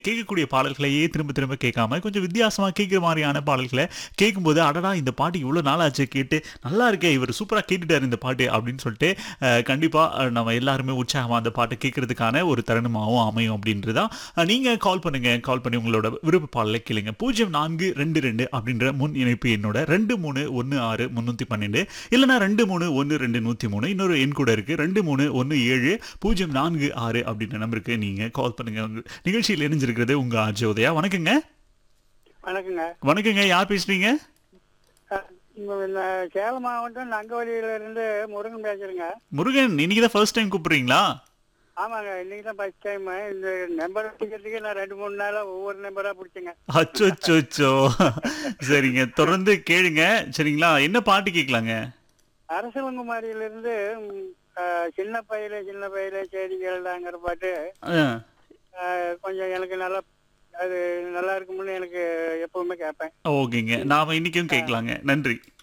கேட்கக்கூடிய பாடல்களையே திரும்ப திரும்ப கேட்காம கொஞ்சம் வித்தியாசமா கேட்குற மாதிரியான பாடல்களை கேட்கும்போது அடடா இந்த பாட்டு இவ்வளோ நாளாச்சு கேட்டு நல்லா இருக்கே இவர் சூப்பராக கேட்டுட்டார் இந்த பாட்டு அப்படின்னு சொல்லிட்டு அஹ், கண்டிப்பா அஹ், நம்ம எல்லாருமே உற்சாகமா அந்த பாட்டை கேட்கறதுக்கான ஒரு தருணமாகவும் அமையும் அப்படின்றதா அஹ், நீங்க கால் பண்ணுங்க கால் பண்ணி உங்களோட விருப்ப பாடலை கேளுங்க பூஜ்ஜியம் நான்கு ரெண்டு ரெண்டு அப்படின்ற முன் இணைப்பு என்னோட ரெண்டு மூணு ஒன்று ஆறு முந்நூற்றி பன்னெண்டு இல்லைனா ரெண்டு மூணு ஒன்று ரெண்டு நூற்றி மூணு இன்னொரு எண் கூட இருக்கு ரெண்டு மூணு ஒன்று ஏழு பூஜ்ஜியம் நான்கு ஆறு அப்படின்ற நம்பருக்கு நீங்க கால் பண்ணுங்க உங்க நிகழ்ச்சியில் இணைஞ்சிருக்கிறது உங்க அஜயோதயா வணக்கங்க வணக்கங்க வணக்கங்க யார் பேசுறீங்க அஹ், இங்க இந்த சேலம் மாவட்டம் நங்கவலியில இருந்து முருகன் பேசுறேங்க முருகன் இன்னைக்கு தான் ஃபர்ஸ்ட் டைம் கூப்பிடுறீங்களா ஆமாங்க இன்னைக்கு தான் ஃபர்ஸ்ட் டைம் இந்த நம்பர் பிடிக்கிறதுக்கு நான் ரெண்டு மூணு நாளா ஒவ்வொரு நம்பரா பிடிச்சேங்க அச்சோ அச்சோ சரிங்க தொடர்ந்து கேளுங்க சரிங்களா என்ன பாட்டு கேட்கலாங்க அரசலங்குமாரியில இருந்து ம், அஹ், சின்ன பையில சின்ன பையில செய்திகள்தாங்கிற பாட்டு ஆ, அஹ், கொஞ்சம் எனக்கு நல்லா அது நல்லா இருக்கும்னு எனக்கு எப்பவுமே கேட்பேன் ஓகேங்க நாம இன்னைக்கும் கேட்கலாங்க நன்றி